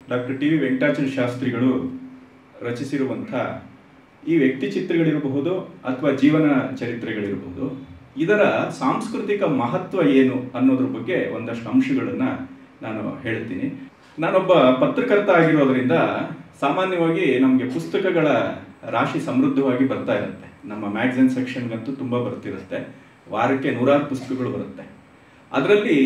Doctor T V Venkatachala ಶಾಸ್ತ್ರಿಗಳು ರಚಿಸಿರುವಂಥ ಈ ವ್ಯಕ್ತಿ ಚಿತ್ರಗಳಿರಬಹುದು ಅಥವಾ ಜೀವನ ಚರಿತ್ರೆಗಳಿರಬಹುದು ಇದರ ಸಾಂಸ್ಕೃತಿಕ ಮಹತ್ವ ಏನು ಅನ್ನೋದ್ರ ಬಗ್ಗೆ ಒಂದಷ್ಟು ಅಂಶಗಳನ್ನು ನಾನು ಹೇಳ್ತೀನಿ ನಾನೊಬ್ಬ ಪತ್ರಕರ್ತ ಆಗಿರೋದ್ರಿಂದ ಸಾಮಾನ್ಯವಾಗಿ ನಮಗೆ ಪುಸ್ತಕಗಳ ರಾಶಿ ಸಮೃದ್ಧವಾಗಿ ಬರ್ತಾ ಇರುತ್ತೆ ನಮ್ಮ ಮ್ಯಾಗ್ಝಿನ್ ಸೆಕ್ಷನ್ಗಂತೂ ತುಂಬ ಬರ್ತಿರುತ್ತೆ ವಾರಕ್ಕೆ ನೂರಾರು ಪುಸ್ತಕಗಳು ಬರುತ್ತೆ ಅದರಲ್ಲಿ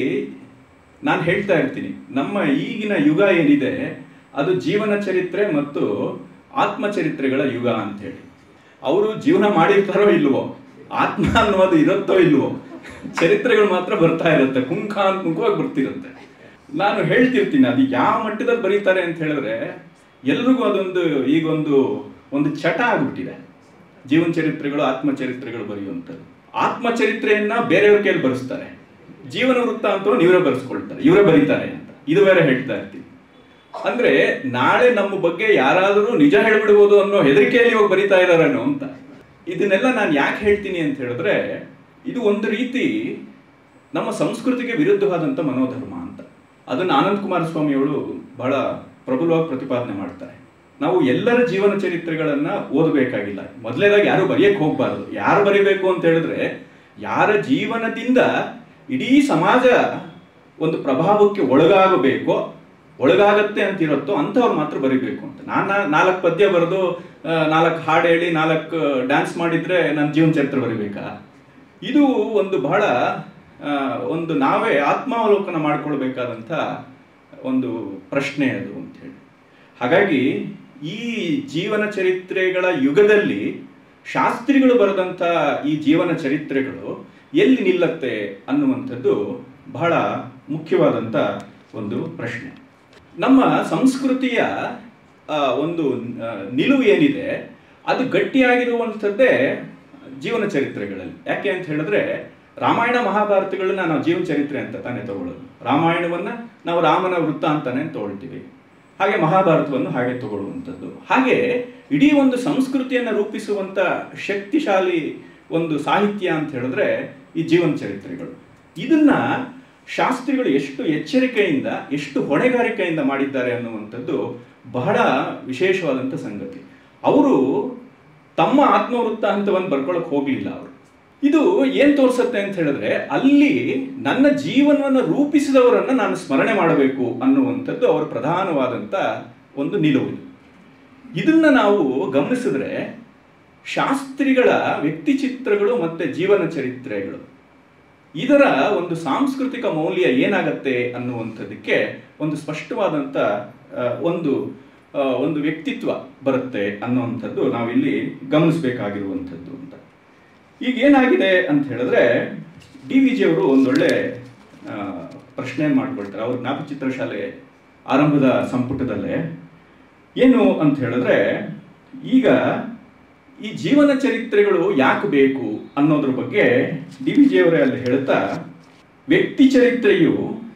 ನಾನು ಹೇಳ್ತಾ ಇರ್ತೀನಿ ನಮ್ಮ ಈಗಿನ ಯುಗ ಏನಿದೆ ಅದು ಜೀವನ ಚರಿತ್ರೆ ಮತ್ತು ಆತ್ಮಚರಿತ್ರೆಗಳ ಯುಗ ಅಂತೇಳಿ ಅವರು ಜೀವನ ಮಾಡಿರ್ತಾರೋ ಇಲ್ವೋ ಆತ್ಮ ಅನ್ನೋದು ಇರುತ್ತೋ ಇಲ್ವೋ ಚರಿತ್ರೆಗಳು ಮಾತ್ರ ಬರ್ತಾ ಇರುತ್ತೆ ಪುಂಖಾತ್ಮಕವಾಗಿ ಬರ್ತಿರುತ್ತೆ ನಾನು ಹೇಳ್ತಿರ್ತೀನಿ ಅದು ಯಾವ ಮಟ್ಟದಲ್ಲಿ ಬರೀತಾರೆ ಅಂತ ಹೇಳಿದ್ರೆ ಎಲ್ರಿಗೂ ಅದೊಂದು ಈಗೊಂದು ಒಂದು ಚಟ ಆಗ್ಬಿಟ್ಟಿದೆ ಜೀವನ ಚರಿತ್ರೆಗಳು ಆತ್ಮಚರಿತ್ರೆಗಳು ಬರೆಯುವಂಥದ್ದು ಆತ್ಮಚರಿತ್ರೆಯನ್ನ ಬೇರೆಯವ್ರ ಕೈಯಲ್ಲಿ ಬರೆಸ್ತಾರೆ ಜೀವನ ವೃತ್ತ ಅಂತ ಇವರೇ ಬರೆಸ್ಕೊಳ್ತಾರೆ ಇವರೇ ಬರೀತಾರೆ ಅಂತ ಇದು ಬೇರೆ ಹೇಳ್ತಾ ಇರ್ತೀನಿ ಅಂದ್ರೆ ನಾಳೆ ನಮ್ಮ ಬಗ್ಗೆ ಯಾರಾದರೂ ನಿಜ ಹೇಳ್ಬಿಡ್ಬೋದು ಅನ್ನೋ ಹೆದರಿಕೆಯಲ್ಲಿ ಹೋಗಿ ಬರಿತಾ ಇದಾರೇನೋ ಅಂತ ಇದನ್ನೆಲ್ಲ ನಾನು ಯಾಕೆ ಹೇಳ್ತೀನಿ ಅಂತ ಹೇಳಿದ್ರೆ ಇದು ಒಂದು ರೀತಿ ನಮ್ಮ ಸಂಸ್ಕೃತಿಗೆ ವಿರುದ್ಧವಾದಂಥ ಮನೋಧರ್ಮ ಅಂತ ಅದನ್ನು ಆನಂದ್ ಕುಮಾರ ಸ್ವಾಮಿಯವರು ಬಹಳ ಪ್ರಬಲವಾಗಿ ಪ್ರತಿಪಾದನೆ ಮಾಡ್ತಾರೆ ನಾವು ಎಲ್ಲರ ಜೀವನ ಚರಿತ್ರೆಗಳನ್ನ ಓದಬೇಕಾಗಿಲ್ಲ ಮೊದಲೇದಾಗಿ ಯಾರು ಬರೆಯಕ್ಕೆ ಹೋಗ್ಬಾರ್ದು ಯಾರು ಬರಿಬೇಕು ಅಂತ ಹೇಳಿದ್ರೆ ಯಾರ ಜೀವನದಿಂದ ಇಡೀ ಸಮಾಜ ಒಂದು ಪ್ರಭಾವಕ್ಕೆ ಒಳಗಾಗಬೇಕೋ ಒಳಗಾಗತ್ತೆ ಅಂತ ಇರುತ್ತೋ ಅಂಥವ್ರು ಮಾತ್ರ ಬರಿಬೇಕು ಅಂತ ನಾನು ನಾಲ್ಕು ಪದ್ಯ ಬರೆದು ನಾಲ್ಕು ಹಾಡು ಹೇಳಿ ನಾಲ್ಕು ಡ್ಯಾನ್ಸ್ ಮಾಡಿದ್ರೆ ನನ್ನ ಜೀವನ ಚರಿತ್ರೆ ಬರಿಬೇಕಾ ಇದು ಒಂದು ಬಹಳ ಆ, ಒಂದು ನಾವೇ ಆತ್ಮಾವಲೋಕನ ಮಾಡ್ಕೊಳ್ಬೇಕಾದಂಥ ಒಂದು ಪ್ರಶ್ನೆ ಅದು ಅಂತ ಹೇಳಿ ಹಾಗಾಗಿ ಈ ಜೀವನ ಚರಿತ್ರೆಗಳ ಯುಗದಲ್ಲಿ ಶಾಸ್ತ್ರಿಗಳು ಬರೆದಂಥ ಈ ಜೀವನ ಚರಿತ್ರೆಗಳು ಎಲ್ಲಿ ನಿಲ್ಲತ್ತೆ ಅನ್ನುವಂಥದ್ದು ಬಹಳ ಮುಖ್ಯವಾದಂಥ ಒಂದು ಪ್ರಶ್ನೆ ನಮ್ಮ ಸಂಸ್ಕೃತಿಯ ಆ, ಒಂದು ಆ, ನಿಲುವು ಏನಿದೆ ಅದು ಗಟ್ಟಿಯಾಗಿರುವಂಥದ್ದೇ ಜೀವನ ಚರಿತ್ರೆಗಳಲ್ಲಿ ಯಾಕೆ ಅಂತ ಹೇಳಿದ್ರೆ ರಾಮಾಯಣ ಮಹಾಭಾರತಗಳನ್ನ ನಾವು ಜೀವನ ಚರಿತ್ರೆ ಅಂತ ತಾನೇ ತಗೊಳ್ಳೋದು ರಾಮಾಯಣವನ್ನ ನಾವು ರಾಮನ ವೃತ್ತ ಅಂತಾನೆ ತಗೊಳ್ತೀವಿ ಹಾಗೆ ಮಹಾಭಾರತವನ್ನು ಹಾಗೆ ತಗೊಳ್ಳುವಂಥದ್ದು ಹಾಗೆ ಇಡೀ ಒಂದು ಸಂಸ್ಕೃತಿಯನ್ನು ರೂಪಿಸುವಂಥ ಶಕ್ತಿಶಾಲಿ ಒಂದು ಸಾಹಿತ್ಯ ಅಂತ ಹೇಳಿದ್ರೆ ಈ ಜೀವನ ಚರಿತ್ರೆಗಳು ಇದನ್ನ ಶಾಸ್ತ್ರಿಗಳು ಎಷ್ಟು ಎಚ್ಚರಿಕೆಯಿಂದ ಎಷ್ಟು ಹೊಣೆಗಾರಿಕೆಯಿಂದ ಮಾಡಿದ್ದಾರೆ ಅನ್ನುವಂಥದ್ದು ಬಹಳ ವಿಶೇಷವಾದಂಥ ಸಂಗತಿ ಅವರು ತಮ್ಮ ಆತ್ಮವೃತ್ತ ಹಂತವನ್ನು ಬರ್ಕೊಳಕ್ ಹೋಗ್ಲಿಲ್ಲ ಅವರು ಇದು ಏನ್ ತೋರಿಸುತ್ತೆ ಅಂತ ಹೇಳಿದ್ರೆ ಅಲ್ಲಿ ನನ್ನ ಜೀವನವನ್ನು ರೂಪಿಸಿದವರನ್ನ ನಾನು ಸ್ಮರಣೆ ಮಾಡಬೇಕು ಅನ್ನುವಂಥದ್ದು ಅವರ ಪ್ರಧಾನವಾದಂಥ ಒಂದು ನಿಲುವು ಇದು. ಇದನ್ನ ನಾವು ಗಮನಿಸಿದ್ರೆ ಶಾಸ್ತ್ರಿಗಳ ವ್ಯಕ್ತಿ ಚಿತ್ರಗಳು ಮತ್ತೆ ಜೀವನ ಚರಿತ್ರೆಗಳು ಇದರ ಒಂದು ಸಾಂಸ್ಕೃತಿಕ ಮೌಲ್ಯ ಏನಾಗತ್ತೆ ಅನ್ನುವಂಥದ್ದಕ್ಕೆ ಒಂದು ಸ್ಪಷ್ಟವಾದಂಥ ಆ, ಒಂದು ಆ, ಒಂದು ವ್ಯಕ್ತಿತ್ವ ಬರುತ್ತೆ ಅನ್ನುವಂಥದ್ದು ನಾವಿಲ್ಲಿ ಗಮನಿಸಬೇಕಾಗಿರುವಂಥದ್ದು ಅಂತ ಈಗ ಏನಾಗಿದೆ ಅಂತ ಹೇಳಿದ್ರೆ ಡಿ ವಿ ಜಿ ಅವರು ಒಂದೊಳ್ಳೆ ಆ, ಪ್ರಶ್ನೆ ಮಾಡ್ಕೊಳ್ತಾರೆ ಅವ್ರ ಜ್ಞಾಪಚಿತ್ರ ಶಾಲೆ ಆರಂಭದ ಸಂಪುಟದಲ್ಲೇ ಏನು ಅಂತ ಹೇಳಿದ್ರೆ ಈಗ ಈ ಜೀವನ ಚರಿತ್ರೆಗಳು ಯಾಕೆ ಬೇಕು ಅನ್ನೋದ್ರ ಬಗ್ಗೆ ಡಿ ವಿ ಜಿ ಅವರೇ ಅಲ್ಲಿ ಹೇಳ್ತಾ ವ್ಯಕ್ತಿ ಚರಿತ್ರೆಯು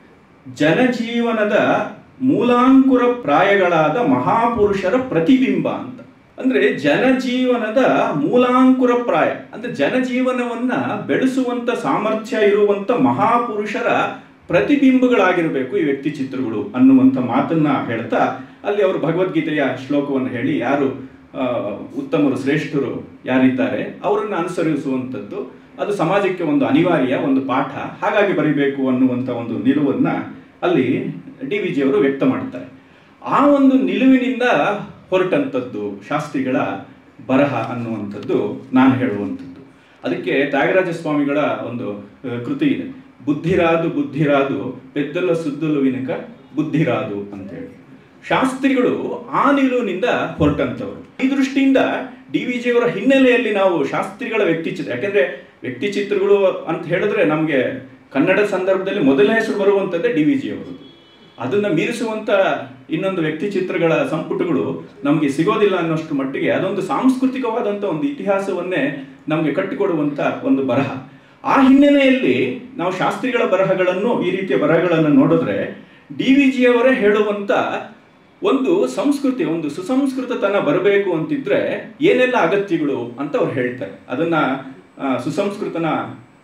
ಜನಜೀವನದ ಮೂಲಾಂಕುರ ಪ್ರಾಯಗಳಾದ ಮಹಾಪುರುಷರ ಪ್ರತಿಬಿಂಬ ಅಂತ ಅಂದ್ರೆ ಜನಜೀವನದ ಮೂಲಾಂಕುರ ಪ್ರಾಯ ಅಂದ್ರೆ ಜನಜೀವನವನ್ನ ಬೆಳೆಸುವಂತ ಸಾಮರ್ಥ್ಯ ಇರುವಂತ ಮಹಾಪುರುಷರ ಪ್ರತಿಬಿಂಬಗಳಾಗಿರಬೇಕು ಈ ವ್ಯಕ್ತಿ ಚಿತ್ರಗಳು ಅನ್ನುವಂಥ ಮಾತನ್ನ ಹೇಳ್ತಾ ಅಲ್ಲಿ ಅವರು ಭಗವದ್ಗೀತೆಯ ಶ್ಲೋಕವನ್ನು ಹೇಳಿ ಯಾರು ಆ, ಉತ್ತಮರು ಶ್ರೇಷ್ಠರು ಯಾರಿದ್ದಾರೆ ಅವರನ್ನು ಅನುಸರಿಸುವಂಥದ್ದು ಅದು ಸಮಾಜಕ್ಕೆ ಒಂದು ಅನಿವಾರ್ಯ ಒಂದು ಪಾಠ ಹಾಗಾಗಿ ಬರಿಬೇಕು ಅನ್ನುವಂಥ ಒಂದು ನಿಲುವನ್ನ ಅಲ್ಲಿ ಡಿ ವಿ ಜಿ ಅವರು ವ್ಯಕ್ತ ಮಾಡ್ತಾರೆ ಆ ಒಂದು ನಿಲುವಿನಿಂದ ಹೊರಟಂಥದ್ದು ಶಾಸ್ತ್ರಿಗಳ ಬರಹ ಅನ್ನುವಂಥದ್ದು ನಾನು ಹೇಳುವಂಥದ್ದು ಅದಕ್ಕೆ ತ್ಯಾಗರಾಜ ಸ್ವಾಮಿಗಳ ಒಂದು ಆ, ಕೃತಿ ಇದೆ ಬುದ್ಧಿರಾದು ಬುದ್ಧಿರಾದು ಪೆದ್ದಲ ಸುದ್ದಲು ವಿನಕ ಬುದ್ಧಿರಾದು ಅಂತೇಳಿ ಶಾಸ್ತ್ರಿಗಳು ಆ ನಿಲುವಿನಿಂದ ಹೊರಟಂಥವ್ರು ಈ ದೃಷ್ಟಿಯಿಂದ ಡಿ ವಿ ಜಿ ಅವರ ಹಿನ್ನೆಲೆಯಲ್ಲಿ ನಾವು ಶಾಸ್ತ್ರಿಗಳ ವ್ಯಕ್ತಿ ಚಿತ್ರ ಯಾಕೆಂದ್ರೆ ವ್ಯಕ್ತಿ ಚಿತ್ರಗಳು ಅಂತ ಹೇಳಿದ್ರೆ ನಮಗೆ ಕನ್ನಡ ಸಂದರ್ಭದಲ್ಲಿ ಮೊದಲನೇ ಹೆಸರು ಬರುವಂಥದ್ದೇ ಡಿ ವಿ ಜಿ ಅವರದ್ದು ಅದನ್ನ ಮೀರಿಸುವಂತ ಇನ್ನೊಂದು ವ್ಯಕ್ತಿ ಚಿತ್ರಗಳ ಸಂಪುಟಗಳು ನಮಗೆ ಸಿಗೋದಿಲ್ಲ ಅನ್ನೋಷ್ಟು ಮಟ್ಟಿಗೆ ಅದೊಂದು ಸಾಂಸ್ಕೃತಿಕವಾದಂಥ ಒಂದು ಇತಿಹಾಸವನ್ನೇ ನಮಗೆ ಕಟ್ಟಿಕೊಡುವಂತ ಒಂದು ಬರಹ ಆ ಹಿನ್ನೆಲೆಯಲ್ಲಿ ನಾವು ಶಾಸ್ತ್ರಿಗಳ ಬರಹಗಳನ್ನು ಈ ರೀತಿಯ ಬರಹಗಳನ್ನು ನೋಡಿದ್ರೆ ಡಿ ವಿ ಜಿ ಅವರೇ ಹೇಳುವಂತ ಒಂದು ಸಂಸ್ಕೃತಿ ಒಂದು ಸುಸಂಸ್ಕೃತತನ ಬರಬೇಕು ಅಂತಿದ್ರೆ ಏನೆಲ್ಲ ಅಗತ್ಯಗಳು ಅಂತ ಅವ್ರು ಹೇಳ್ತಾರೆ ಅದನ್ನ ಆ, ಸುಸಂಸ್ಕೃತನ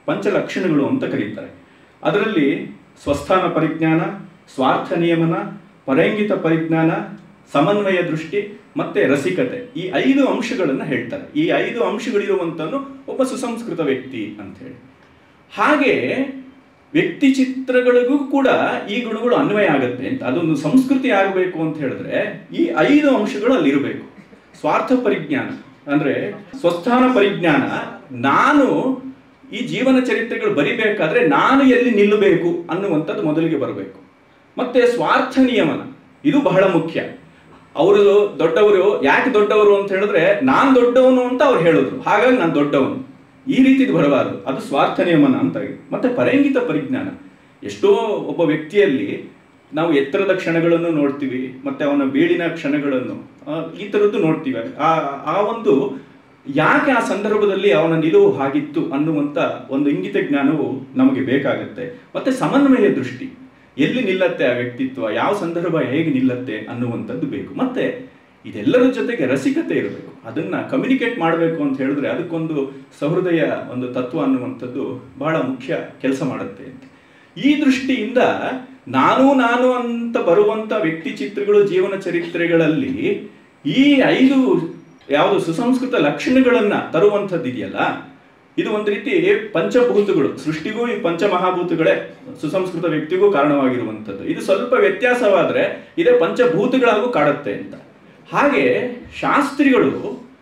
ಪಂಚಲಕ್ಷಣಗಳು ಅಂತ ಕರೀತಾರೆ ಅದರಲ್ಲಿ ಸ್ವಸ್ಥಾನ ಪರಿಜ್ಞಾನ ಸ್ವಾರ್ಥ ನಿಯಮನ ಪರಂಗಿತ ಪರಿಜ್ಞಾನ ಸಮನ್ವಯ ದೃಷ್ಟಿ ಮತ್ತೆ ರಸಿಕತೆ ಈ ಐದು ಅಂಶಗಳನ್ನು ಹೇಳ್ತಾರೆ ಈ ಐದು ಅಂಶಗಳಿರುವಂತನು ಒಬ್ಬ ಸುಸಂಸ್ಕೃತ ವ್ಯಕ್ತಿ ಅಂತ ಹೇಳಿ ಹಾಗೆ ವ್ಯಕ್ತಿ ಚಿತ್ರಗಳಿಗೂ ಕೂಡ ಈ ಗುಣಗಳು ಅನ್ವಯ ಆಗುತ್ತೆ ಅಂತ ಅದೊಂದು ಸಂಸ್ಕೃತಿ ಆಗಬೇಕು ಅಂತ ಹೇಳಿದ್ರೆ ಈ ಐದು ಅಂಶಗಳು ಅಲ್ಲಿರಬೇಕು ಸ್ವಾರ್ಥ ಪರಿಜ್ಞಾನ ಅಂದ್ರೆ ಸ್ವಸ್ಥಾನ ಪರಿಜ್ಞಾನ ನಾನು ಈ ಜೀವನ ಚರಿತ್ರೆಗಳು ಬರಿಬೇಕಾದ್ರೆ ನಾನು ಎಲ್ಲಿ ನಿಲ್ಲಬೇಕು ಅನ್ನುವಂಥದ್ದು ಮೊದಲಿಗೆ ಬರಬೇಕು ಮತ್ತೆ ಸ್ವಾರ್ಥ ನಿಯಮನ ಇದು ಬಹಳ ಮುಖ್ಯ ಅವರು ದೊಡ್ಡವರು ಯಾಕೆ ದೊಡ್ಡವರು ಅಂತ ಹೇಳಿದ್ರೆ ನಾನ್ ದೊಡ್ಡವನು ಅಂತ ಅವ್ರು ಹೇಳಿದ್ರು ಹಾಗಾಗಿ ನಾನು ದೊಡ್ಡವನು ಈ ರೀತಿದು ಬರಬಾರದು ಅದು ಸ್ವಾರ್ಥ ನಿಯಮನ ಅಂತ ಮತ್ತೆ ಪರಂಗಿತ ಪರಿಜ್ಞಾನ ಎಷ್ಟೋ ಒಬ್ಬ ವ್ಯಕ್ತಿಯಲ್ಲಿ ನಾವು ಎತ್ತರದ ಕ್ಷಣಗಳನ್ನು ನೋಡ್ತೀವಿ ಮತ್ತೆ ಅವನ ಬೀಳಿನ ಕ್ಷಣಗಳನ್ನು ಆ, ಈ ಥರದ್ದು ನೋಡ್ತೀವಿ ಆ ಆ ಒಂದು ಯಾಕೆ ಆ ಸಂದರ್ಭದಲ್ಲಿ ಅವನ ನಿಲುವು ಹಾಗಿತ್ತು ಅನ್ನುವಂಥ ಒಂದು ಇಂಗಿತ ಜ್ಞಾನವು ನಮಗೆ ಬೇಕಾಗುತ್ತೆ ಮತ್ತೆ ಸಮನ್ವಯ ದೃಷ್ಟಿ ಎಲ್ಲಿ ನಿಲ್ಲತ್ತೆ ಆ ವ್ಯಕ್ತಿತ್ವ ಯಾವ ಸಂದರ್ಭ ಹೇಗೆ ನಿಲ್ಲತ್ತೆ ಅನ್ನುವಂಥದ್ದು ಬೇಕು ಮತ್ತೆ ಇದೆಲ್ಲರ ಜೊತೆಗೆ ರಸಿಕತೆ ಇರಬೇಕು ಅದನ್ನ ಕಮ್ಯುನಿಕೇಟ್ ಮಾಡಬೇಕು ಅಂತ ಹೇಳಿದ್ರೆ ಅದಕ್ಕೊಂದು ಸಹೃದಯ ಒಂದು ತತ್ವ ಅನ್ನುವಂಥದ್ದು ಬಹಳ ಮುಖ್ಯ ಕೆಲಸ ಮಾಡುತ್ತೆ ಅಂತ ಈ ದೃಷ್ಟಿಯಿಂದ ನಾನು ನಾನು ಅಂತ ಬರುವಂತ ವ್ಯಕ್ತಿ ಚಿತ್ರಗಳು ಜೀವನ ಚರಿತ್ರೆಗಳಲ್ಲಿ ಈ ಐದು ಯಾವುದು ಸುಸಂಸ್ಕೃತ ಲಕ್ಷಣಗಳನ್ನ ತರುವಂಥದ್ದು ಇದೆಯಲ್ಲ ಇದು ಒಂದು ರೀತಿ ಪಂಚಭೂತಗಳು ಸೃಷ್ಟಿಗೂ ಈ ಪಂಚಮಹಾಭೂತಗಳೇ ಸುಸಂಸ್ಕೃತ ವ್ಯಕ್ತಿಗೂ ಕಾರಣವಾಗಿರುವಂಥದ್ದು ಇದು ಸ್ವಲ್ಪ ವ್ಯತ್ಯಾಸವಾದ್ರೆ ಇದೇ ಪಂಚಭೂತಗಳಾಗೂ ಕಾಡುತ್ತೆ ಅಂತ ಹಾಗೆ ಶಾಸ್ತ್ರಿಗಳು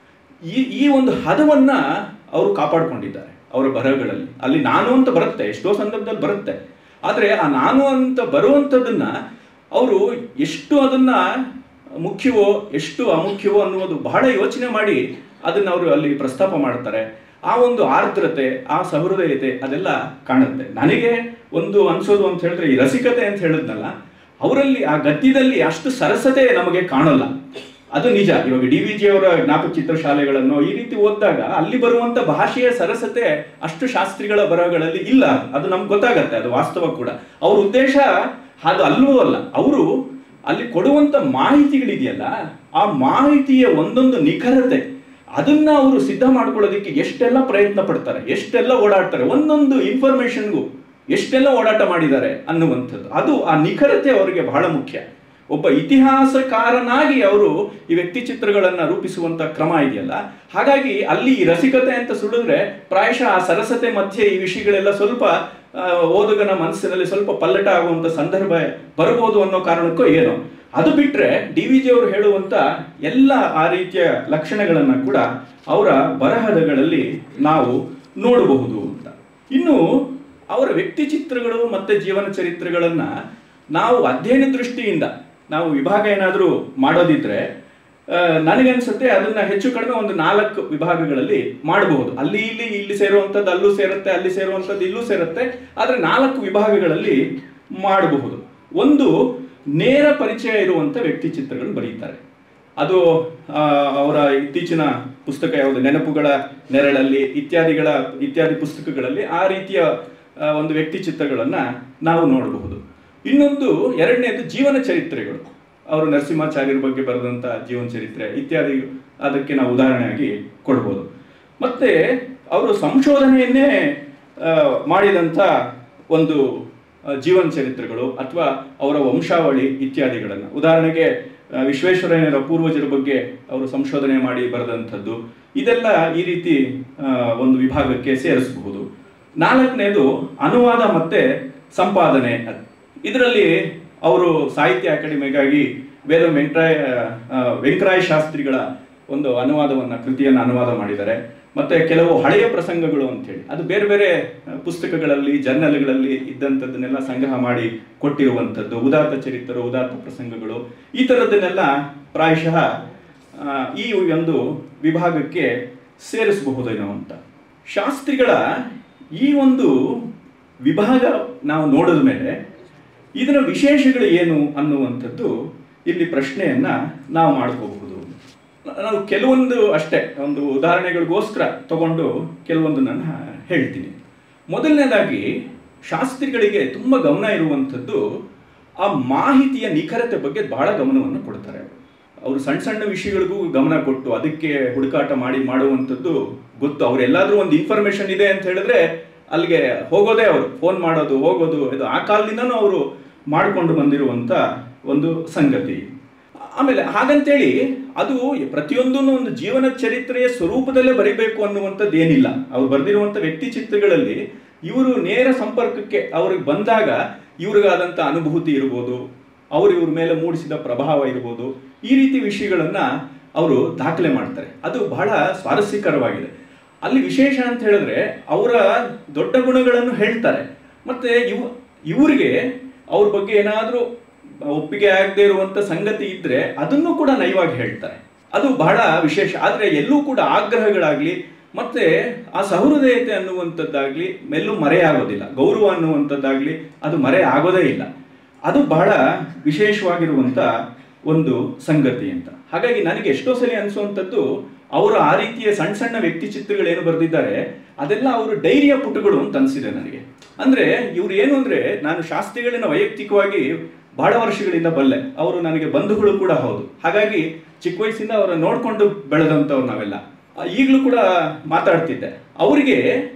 ಈ ಈ ಒಂದು ಹದವನ್ನ ಅವರು ಕಾಪಾಡ್ಕೊಂಡಿದ್ದಾರೆ ಅವರ ಬರಹಗಳಲ್ಲಿ ಅಲ್ಲಿ ನಾನು ಅಂತ ಬರುತ್ತೆ ಎಷ್ಟೋ ಸಂದರ್ಭದಲ್ಲಿ ಬರುತ್ತೆ ಆದರೆ ಆ ನಾನು ಅಂತ ಬರುವಂಥದ್ದನ್ನ ಅವರು ಎಷ್ಟು ಅದನ್ನ ಮುಖ್ಯವೋ ಎಷ್ಟು ಅಮುಖ್ಯವೋ ಅನ್ನುವುದು ಬಹಳ ಯೋಚನೆ ಮಾಡಿ ಅದನ್ನ ಅವರು ಅಲ್ಲಿ ಪ್ರಸ್ತಾಪ ಮಾಡ್ತಾರೆ ಆ ಒಂದು ಆರ್ದ್ರತೆ ಆ ಸಹೃದಯತೆ ಅದೆಲ್ಲ ಕಾಣುತ್ತೆ ನನಗೆ ಒಂದು ಅನ್ಸೋದು ಅಂತ ಹೇಳಿದ್ರೆ ಈ ರಸಿಕತೆ ಅಂತ ಹೇಳಿದ್ನಲ್ಲ ಅವರಲ್ಲಿ ಆ ಗದ್ಯದಲ್ಲಿ ಅಷ್ಟು ಸರಸತೆ ನಮಗೆ ಕಾಣಲ್ಲ ಅದು ನಿಜ ಇವಾಗ ಡಿ ವಿ ಜಿ ಅವರ ಜ್ಞಾಪಕ ಚಿತ್ರಶಾಲೆಗಳನ್ನು ಈ ರೀತಿ ಓದಿದಾಗ ಅಲ್ಲಿ ಬರುವಂತ ಭಾಷೆಯ ಸರಸತೆ ಅಷ್ಟು ಶಾಸ್ತ್ರಿಗಳ ಬರಹಗಳಲ್ಲಿ ಇಲ್ಲ ಅದು ನಮ್ಗೆ ಗೊತ್ತಾಗತ್ತೆ ಅದು ವಾಸ್ತವ ಕೂಡ ಅವ್ರ ಉದ್ದೇಶ ಅದು ಅಲ್ಲವೂ ಅಲ್ಲ ಅವರು ಅಲ್ಲಿ ಕೊಡುವಂತ ಮಾಹಿತಿಗಳಿದೆಯಲ್ಲ ಆ ಮಾಹಿತಿಯ ಒಂದೊಂದು ನಿಖರತೆ ಅದನ್ನ ಅವರು ಸಿದ್ಧ ಮಾಡ್ಕೊಳ್ಳೋದಕ್ಕೆ ಎಷ್ಟೆಲ್ಲ ಪ್ರಯತ್ನ ಪಡ್ತಾರೆ ಎಷ್ಟೆಲ್ಲ ಓಡಾಡ್ತಾರೆ ಒಂದೊಂದು ಇನ್ಫಾರ್ಮೇಶನ್ಗೂ ಎಷ್ಟೆಲ್ಲ ಓಡಾಟ ಮಾಡಿದ್ದಾರೆ ಅನ್ನುವಂಥದ್ದು ಅದು ಆ ನಿಖರತೆ ಅವರಿಗೆ ಬಹಳ ಮುಖ್ಯ ಒಬ್ಬ ಇತಿಹಾಸಕಾರನಾಗಿ ಅವರು ಈ ವ್ಯಕ್ತಿ ಚಿತ್ರಗಳನ್ನ ರೂಪಿಸುವಂತ ಕ್ರಮ ಇದೆಯಲ್ಲ ಹಾಗಾಗಿ ಅಲ್ಲಿ ಈ ರಸಿಕತೆ ಅಂತ ಸುಳಿದ್ರೆ ಪ್ರಾಯಶಃ ಆ ಸರಸತೆ ಮಧ್ಯೆ ಈ ವಿಷಯಗಳೆಲ್ಲ ಸ್ವಲ್ಪ ಆ, ಓದುಗನ ಮನಸ್ಸಿನಲ್ಲಿ ಸ್ವಲ್ಪ ಪಲ್ಲಟ ಆಗುವಂತ ಸಂದರ್ಭ ಬರಬಹುದು ಅನ್ನೋ ಕಾರಣಕ್ಕೂ ಏನೋ ಅದು ಬಿಟ್ರೆ ಡಿ ವಿ ಜಿ ಅವರು ಹೇಳುವಂತ ಎಲ್ಲ ಆ ರೀತಿಯ ಲಕ್ಷಣಗಳನ್ನ ಕೂಡ ಅವರ ಬರಹದಗಳಲ್ಲಿ ನಾವು ನೋಡಬಹುದು ಅಂತ ಇನ್ನು ಅವರ ವ್ಯಕ್ತಿ ಚಿತ್ರಗಳು ಮತ್ತೆ ಜೀವನ ಚರಿತ್ರೆಗಳನ್ನ ನಾವು ಅಧ್ಯಯನ ದೃಷ್ಟಿಯಿಂದ ನಾವು ವಿಭಾಗ ಏನಾದರೂ ಮಾಡೋದಿದ್ರೆ ಆ, ನನಗನ್ಸುತ್ತೆ ಅದನ್ನ ಹೆಚ್ಚು ಕಡಿಮೆ ಒಂದು ನಾಲ್ಕು ವಿಭಾಗಗಳಲ್ಲಿ ಮಾಡಬಹುದು ಅಲ್ಲಿ ಇಲ್ಲಿ ಇಲ್ಲಿ ಸೇರುವಂಥದ್ದು ಅಲ್ಲೂ ಸೇರುತ್ತೆ ಅಲ್ಲಿ ಸೇರುವಂಥದ್ದು ಇಲ್ಲೂ ಸೇರುತ್ತೆ ಆದರೆ ನಾಲ್ಕು ವಿಭಾಗಗಳಲ್ಲಿ ಮಾಡಬಹುದು ಒಂದು ನೇರ ಪರಿಚಯ ಇರುವಂಥ ವ್ಯಕ್ತಿ ಚಿತ್ರಗಳು ಬರೀತಾರೆ ಅದು ಆ, ಅವರ ಇತ್ತೀಚಿನ ಪುಸ್ತಕ ಯಾವುದು ನೆನಪುಗಳ ನೆರಳಲ್ಲಿ ಇತ್ಯಾದಿಗಳ ಇತ್ಯಾದಿ ಪುಸ್ತಕಗಳಲ್ಲಿ ಆ ರೀತಿಯ ಆ, ಒಂದು ವ್ಯಕ್ತಿ ಚಿತ್ರಗಳನ್ನ ನಾವು ನೋಡಬಹುದು ಇನ್ನೊಂದು ಎರಡನೇದು ಜೀವನ ಚರಿತ್ರೆಗಳು ಅವರು ನರಸಿಂಹಾಚಾರ್ಯರ ಬಗ್ಗೆ ಬರೆದಂಥ ಜೀವನ ಚರಿತ್ರೆ ಇತ್ಯಾದಿ ಅದಕ್ಕೆ ನಾವು ಉದಾಹರಣೆಯಾಗಿ ಕೊಡ್ಬೋದು ಮತ್ತೆ ಅವರು ಸಂಶೋಧನೆಯನ್ನೇ ಆ, ಮಾಡಿದಂಥ ಒಂದು ಆ, ಜೀವನ ಚರಿತ್ರೆಗಳು ಅಥವಾ ಅವರ ವಂಶಾವಳಿ ಇತ್ಯಾದಿಗಳನ್ನು ಉದಾಹರಣೆಗೆ ಆ, ವಿಶ್ವೇಶ್ವರಯ್ಯನವರ ಪೂರ್ವಜರ ಬಗ್ಗೆ ಅವರು ಸಂಶೋಧನೆ ಮಾಡಿ ಬರೆದಂಥದ್ದು ಇದೆಲ್ಲ ಈ ರೀತಿ ಆ, ಒಂದು ವಿಭಾಗಕ್ಕೆ ಸೇರಿಸಬಹುದು ನಾಲ್ಕನೇದು ಅನುವಾದ ಮತ್ತೆ ಸಂಪಾದನೆ ಇದರಲ್ಲಿ ಅವರು ಸಾಹಿತ್ಯ ಅಕಾಡೆಮಿಗಾಗಿ ವೇದ ವೆಂಕರಾಯ ಆ, ವೆಂಕರಾಯ ಶಾಸ್ತ್ರಿಗಳ ಒಂದು ಅನುವಾದವನ್ನ ಕೃತಿಯನ್ನು ಅನುವಾದ ಮಾಡಿದ್ದಾರೆ ಮತ್ತೆ ಕೆಲವು ಹಳೆಯ ಪ್ರಸಂಗಗಳು ಅಂತೇಳಿ ಅದು ಬೇರೆ ಬೇರೆ ಆ, ಪುಸ್ತಕಗಳಲ್ಲಿ ಜರ್ನಲ್ಗಳಲ್ಲಿ ಇದ್ದಂಥದ್ದನ್ನೆಲ್ಲ ಸಂಗ್ರಹ ಮಾಡಿ ಕೊಟ್ಟಿರುವಂಥದ್ದು ಉದಾತ್ತ ಚರಿತ್ರೆ ಉದಾತ್ತ ಪ್ರಸಂಗಗಳು ಈ ಥರದ್ದನ್ನೆಲ್ಲ ಪ್ರಾಯಶಃ ಆ, ಈ ಒಂದು ವಿಭಾಗಕ್ಕೆ ಸೇರಿಸಬಹುದೇನೋ ಅಂತ ಶಾಸ್ತ್ರಿಗಳ ಈ ಒಂದು ವಿಭಾಗ ನಾವು ನೋಡಿದ ಮೇಲೆ ಇದರ ವಿಶೇಷಗಳು ಏನು ಅನ್ನುವಂಥದ್ದು ಇಲ್ಲಿ ಪ್ರಶ್ನೆಯನ್ನ ನಾವು ಮಾಡ್ಕೋಬಹುದು ನಾನು ಕೆಲವೊಂದು ಅಷ್ಟೇ ಒಂದು ಉದಾಹರಣೆಗಳಿಗೋಸ್ಕರ ತಗೊಂಡು ಕೆಲವೊಂದು ನಾನು ಹೇಳ್ತೀನಿ ಮೊದಲನೇದಾಗಿ ಶಾಸ್ತ್ರಿಗಳಿಗೆ ತುಂಬ ಗಮನ ಇರುವಂಥದ್ದು ಆ ಮಾಹಿತಿಯ ನಿಖರತೆ ಬಗ್ಗೆ ಬಹಳ ಗಮನವನ್ನು ಕೊಡ್ತಾರೆ ಅವರು ಅವರು ಸಣ್ಣ ಸಣ್ಣ ವಿಷಯಗಳಿಗೂ ಗಮನ ಕೊಟ್ಟು ಅದಕ್ಕೆ ಹುಡುಕಾಟ ಮಾಡಿ ಮಾಡುವಂಥದ್ದು ಗೊತ್ತು ಅವ್ರು ಎಲ್ಲಾದ್ರೂ ಒಂದು ಇನ್ಫಾರ್ಮೇಶನ್ ಇದೆ ಅಂತ ಹೇಳಿದ್ರೆ ಅಲ್ಲಿಗೆ ಹೋಗೋದೇ ಅವರು ಫೋನ್ ಮಾಡೋದು ಹೋಗೋದು ಇದು ಆ ಕಾಲದಿಂದನೂ ಅವರು ಮಾಡಿಕೊಂಡು ಬಂದಿರುವಂಥ ಒಂದು ಸಂಗತಿ ಆಮೇಲೆ ಹಾಗಂತೇಳಿ ಅದು ಪ್ರತಿಯೊಂದನ್ನು ಒಂದು ಜೀವನ ಚರಿತ್ರೆಯ ಸ್ವರೂಪದಲ್ಲೇ ಬರಿಬೇಕು ಅನ್ನುವಂಥದ್ದು ಏನಿಲ್ಲ ಅವ್ರು ಬರೆದಿರುವಂಥ ವ್ಯಕ್ತಿ ಚಿತ್ರಗಳಲ್ಲಿ ಇವರು ನೇರ ಸಂಪರ್ಕಕ್ಕೆ ಅವ್ರಿಗೆ ಬಂದಾಗ ಇವ್ರಿಗಾದಂಥ ಅನುಭೂತಿ ಇರ್ಬೋದು ಅವರು ಇವ್ರ ಮೇಲೆ ಮೂಡಿಸಿದ ಪ್ರಭಾವ ಇರ್ಬೋದು ಈ ರೀತಿ ವಿಷಯಗಳನ್ನ ಅವರು ದಾಖಲೆ ಮಾಡ್ತಾರೆ ಅದು ಬಹಳ ಸ್ವಾರಸ್ಯಕರವಾಗಿದೆ ಅಲ್ಲಿ ವಿಶೇಷ ಅಂತ ಹೇಳಿದ್ರೆ ಅವರ ದೊಡ್ಡ ಗುಣಗಳನ್ನು ಹೇಳ್ತಾರೆ ಮತ್ತೆ ಇವ್ ಇವರಿಗೆ ಅವ್ರ ಬಗ್ಗೆ ಏನಾದರೂ ಒಪ್ಪಿಗೆ ಆಗದೆ ಇರುವಂತ ಸಂಗತಿ ಇದ್ರೆ ಅದನ್ನು ಕೂಡ ನಯವಾಗಿ ಹೇಳ್ತಾರೆ ಅದು ಬಹಳ ವಿಶೇಷ ಆದರೆ ಎಲ್ಲೂ ಕೂಡ ಆಗ್ರಹಗಳಾಗ್ಲಿ ಮತ್ತೆ ಆ ಸಹೃದಯತೆ ಅನ್ನುವಂಥದ್ದಾಗ್ಲಿ ಮೆಲ್ಲೂ ಮರೆಯಾಗೋದಿಲ್ಲ ಗೌರವ ಅನ್ನುವಂಥದ್ದಾಗ್ಲಿ ಅದು ಮರೆ ಆಗೋದೇ ಇಲ್ಲ ಅದು ಬಹಳ ವಿಶೇಷವಾಗಿರುವಂತ ಒಂದು ಸಂಗತಿ ಅಂತ ಹಾಗಾಗಿ ನನಗೆ ಎಷ್ಟೋ ಸಲ ಅನಿಸುವಂಥದ್ದು ಅವರು ಆ ರೀತಿಯ ಸಣ್ಣ ಸಣ್ಣ ವ್ಯಕ್ತಿ ಚಿತ್ರಗಳೇನು ಬರೆದಿದ್ದಾರೆ ಅದೆಲ್ಲ ಅವರು ಡೈರಿಯ ಪುಟಗಳು ಅಂತ ಅನಿಸಿದೆ ನನಗೆ ಅಂದ್ರೆ ಇವ್ರು ಏನು ಅಂದ್ರೆ ನಾನು ಶಾಸ್ತ್ರಿಗಳನ್ನ ವೈಯಕ್ತಿಕವಾಗಿ ಬಹಳ ವರ್ಷಗಳಿಂದ ಬಲ್ಲೆ ಅವರು ನನಗೆ ಬಂಧುಗಳು ಕೂಡ ಹೌದು ಹಾಗಾಗಿ ಚಿಕ್ಕ ವಯಸ್ಸಿಂದ ಅವರ ನೋಡ್ಕೊಂಡು ಬೆಳೆದಂಥವ್ರು ನಾವೆಲ್ಲ ಆ, ಈಗಲೂ ಕೂಡ ಮಾತಾಡ್ತಿದ್ದೆ ಅವರಿಗೆ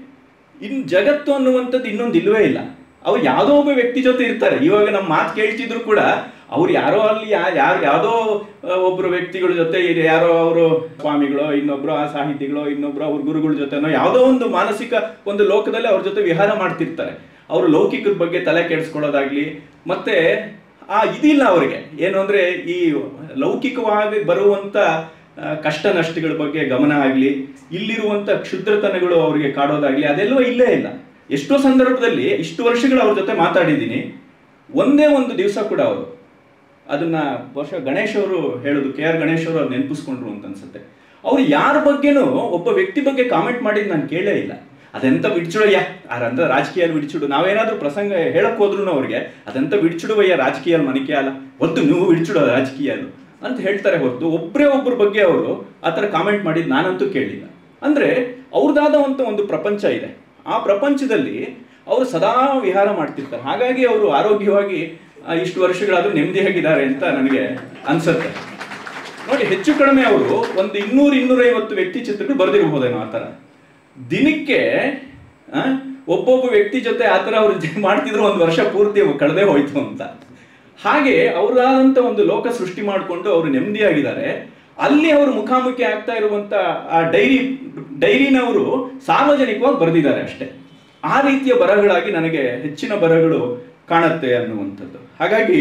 ಇನ್ ಜಗತ್ತು ಅನ್ನುವಂಥದ್ದು ಇನ್ನೊಂದು ಇಲ್ವೇ ಇಲ್ಲ ಅವ್ರು ಯಾವುದೋ ಒಬ್ಬ ವ್ಯಕ್ತಿ ಜೊತೆ ಇರ್ತಾರೆ ಇವಾಗ ನಮ್ಮ ಮಾತು ಕೇಳ್ತಿದ್ರು ಕೂಡ ಅವ್ರು ಯಾರೋ ಅಲ್ಲಿ ಯಾ- ಯಾರು ಯಾವುದೋ ಆ, ಒಬ್ರು ವ್ಯಕ್ತಿಗಳ ಜೊತೆ ಇರ್- ಯಾರೋ ಅವರು ಸ್ವಾಮಿಗಳು ಇನ್ನೊಬ್ರು ಆ ಸಾಹಿತಿಗಳು ಇನ್ನೊಬ್ರು ಅವ್ರ ಗುರುಗಳ ಜೊತೆನೋ ಯಾವುದೋ ಒಂದು ಮಾನಸಿಕ ಒಂದು ಲೋಕದಲ್ಲಿ ಅವ್ರ ಜೊತೆ ವಿಹಾರ ಮಾಡ್ತಿರ್ತಾರೆ ಅವರು ಲೌಕಿಕದ ಬಗ್ಗೆ ತಲೆ ಕೆಡಿಸ್ಕೊಳ್ಳೋದಾಗ್ಲಿ ಮತ್ತೆ ಆ ಇದಿಲ್ಲ ಅವರಿಗೆ ಏನು ಅಂದ್ರೆ ಈ ಲೌಕಿಕವಾಗಿ ಬರುವಂತ ಆ, ಕಷ್ಟ ನಷ್ಟಗಳ ಬಗ್ಗೆ ಗಮನ ಆಗಲಿ ಇಲ್ಲಿರುವಂತ ಕ್ಷುದ್ರತನಗಳು ಅವರಿಗೆ ಕಾಡೋದಾಗ್ಲಿ ಅದೆಲ್ಲವೂ ಇಲ್ಲೇ ಇಲ್ಲ ಎಷ್ಟೋ ಸಂದರ್ಭದಲ್ಲಿ ಇಷ್ಟು ವರ್ಷಗಳು ಅವ್ರ ಜೊತೆ ಮಾತಾಡಿದ್ದೀನಿ ಒಂದೇ ಒಂದು ದಿವಸ ಕೂಡ ಅವರು ಅದನ್ನ ಬಹುಶಃ ಗಣೇಶ್ ಅವರು ಹೇಳೋದು ಕೆ ಆರ್ ಗಣೇಶ್ ಅವರು ಅದು ನೆನಪಿಸ್ಕೊಂಡ್ರು ಅಂತ ಅನ್ಸುತ್ತೆ ಅವ್ರು ಯಾರ ಬಗ್ಗೆನೂ ಒಬ್ಬ ವ್ಯಕ್ತಿ ಬಗ್ಗೆ ಕಾಮೆಂಟ್ ಮಾಡಿದ್ ನಾನು ಕೇಳೇ ಇಲ್ಲ ಅದೆಂತ ಬಿಡ್ಚುಡಯ್ಯ ಅದಂತ ರಾಜಕೀಯ ಬಿಡ್ಚುಡು ನಾವೇನಾದ್ರೂ ಪ್ರಸಂಗ ಹೇಳಕ್ ಹೋದ್ರು ಅವ್ರಿಗೆ ಅದಂತ ಬಿಡ್ಚುಡುವಯ್ಯ ರಾಜಕೀಯ ಮನಿಕೆ ಅಲ್ಲ ಒದ್ದು ನೀವು ಬಿಡ್ಚುಡೋ ರಾಜಕೀಯ ಅದು ಅಂತ ಹೇಳ್ತಾರೆ ಹೊರತು ಒಬ್ಬರೇ ಒಬ್ಬರ ಬಗ್ಗೆ ಅವರು ಆ ಥರ ಕಾಮೆಂಟ್ ಮಾಡಿದ್ ನಾನಂತೂ ಕೇಳಿಲ್ಲ ಅಂದ್ರೆ ಅವ್ರದ್ದಾದಂಥ ಒಂದು ಪ್ರಪಂಚ ಇದೆ ಆ ಪ್ರಪಂಚದಲ್ಲಿ ಅವರು ಸದಾ ವಿಹಾರ ಮಾಡ್ತಿರ್ತಾರೆ ಹಾಗಾಗಿ ಅವರು ಆರೋಗ್ಯವಾಗಿ ಆ, ಇಷ್ಟು ವರ್ಷಗಳಾದ್ರೂ ನೆಮ್ಮದಿಯಾಗಿದ್ದಾರೆ ಅಂತ ನನಗೆ ಅನ್ಸುತ್ತೆ ನೋಡಿ ಹೆಚ್ಚು ಕಡಿಮೆ ಅವರು ಒಂದು ಇನ್ನೂರು ಇನ್ನೂರೈವತ್ತು ವ್ಯಕ್ತಿ ಚಿತ್ರಗಳು ಬರೆದಿರಬಹುದೇನೋ ಆ ಥರ ದಿನಕ್ಕೆ ಆ, ಒಬ್ಬೊಬ್ಬ ವ್ಯಕ್ತಿ ಜೊತೆ ಆ ಥರ ಅವ್ರು ಜ- ಮಾಡ್ತಿದ್ರು ಒಂದು ವರ್ಷ ಪೂರ್ತಿ ಕಳೆದೇ ಹೋಯ್ತು ಅಂತ ಹಾಗೆ ಅವರಾದಂಥ ಒಂದು ಲೋಕ ಸೃಷ್ಟಿ ಮಾಡಿಕೊಂಡು ಅವರು ನೆಮ್ಮದಿಯಾಗಿದ್ದಾರೆ ಅಲ್ಲಿ ಅವರು ಮುಖಾಮುಖಿ ಆಗ್ತಾ ಇರುವಂತ ಆ ಡೈರಿ ಡೈರಿನವರು ಸಾರ್ವಜನಿಕವಾಗಿ ಬರೆದಿದ್ದಾರೆ ಅಷ್ಟೇ ಆ ರೀತಿಯ ಬರಹಗಳಾಗಿ ನನಗೆ ಹೆಚ್ಚಿನ ಬರಹಗಳು ಕಾಣುತ್ತೆ ಅನ್ನುವಂಥದ್ದು ಹಾಗಾಗಿ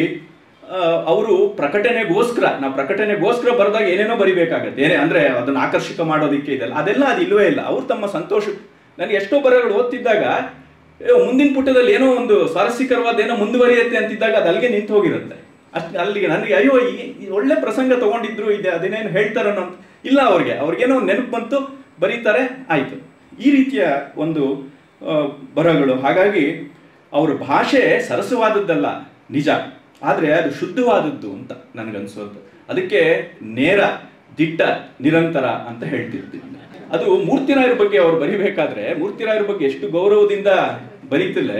ಅವರು ಪ್ರಕಟಣೆಗೋಸ್ಕರ ನಾವು ಪ್ರಕಟಣೆಗೋಸ್ಕರ ಬರೆದಾಗ ಏನೇನೋ ಬರಿಬೇಕಾಗತ್ತೆ ಏನೇ ಅಂದ್ರೆ ಅದನ್ನ ಆಕರ್ಷಕ ಮಾಡೋದಕ್ಕೆ ಇದೆಲ್ಲ ಅದೆಲ್ಲ ಅದು ಇಲ್ವೇ ಇಲ್ಲ ಅವ್ರು ತಮ್ಮ ಸಂತೋಷ ನನಗೆ ಎಷ್ಟೋ ಬರಹಗಳು ಓದ್ತಿದ್ದಾಗ ಏ, ಮುಂದಿನ ಪುಟದಲ್ಲಿ ಏನೋ ಒಂದು ಸ್ವಾರಸ್ಯಕರವಾದ ಏನೋ ಮುಂದುವರಿಯುತ್ತೆ ಅಂತಿದ್ದಾಗ ಅದು ಅಲ್ಲಿಗೆ ನಿಂತು ಹೋಗಿರುತ್ತೆ ಅಷ್ಟು ಅಲ್ಲಿಗೆ ನನಗೆ ಅಯ್ಯೋ ಈ ಈ ಒಳ್ಳೆ ಪ್ರಸಂಗ ತಗೊಂಡಿದ್ರು ಇದೆ ಅದೇನೇನು ಹೇಳ್ತಾರೋ ಅಂತ ಇಲ್ಲ ಅವ್ರಿಗೆ ಅವ್ರಿಗೇನೋ ಒಂದು ನೆನಪು ಬಂತು ಬರೀತಾರೆ ಆಯ್ತು ಈ ರೀತಿಯ ಒಂದು ಆ, ಬರಹಗಳು ಹಾಗಾಗಿ ಅವ್ರ ಭಾಷೆ ಸರಸವಾದದ್ದಲ್ಲ ನಿಜ ಆದರೆ ಅದು ಶುದ್ಧವಾದದ್ದು ಅಂತ ನನಗನ್ಸೋದು ಅದಕ್ಕೆ ನೇರ ದಿಟ್ಟ ನಿರಂತರ ಅಂತ ಹೇಳ್ತಿರ್ತೀನಿ ಅದು ಮೂರ್ತಿರಾಯರ ಬಗ್ಗೆ ಅವ್ರು ಬರಿಬೇಕಾದ್ರೆ ಮೂರ್ತಿರಾಯರ ಬಗ್ಗೆ ಎಷ್ಟು ಗೌರವದಿಂದ ಬರೀತಿಲ್ಲ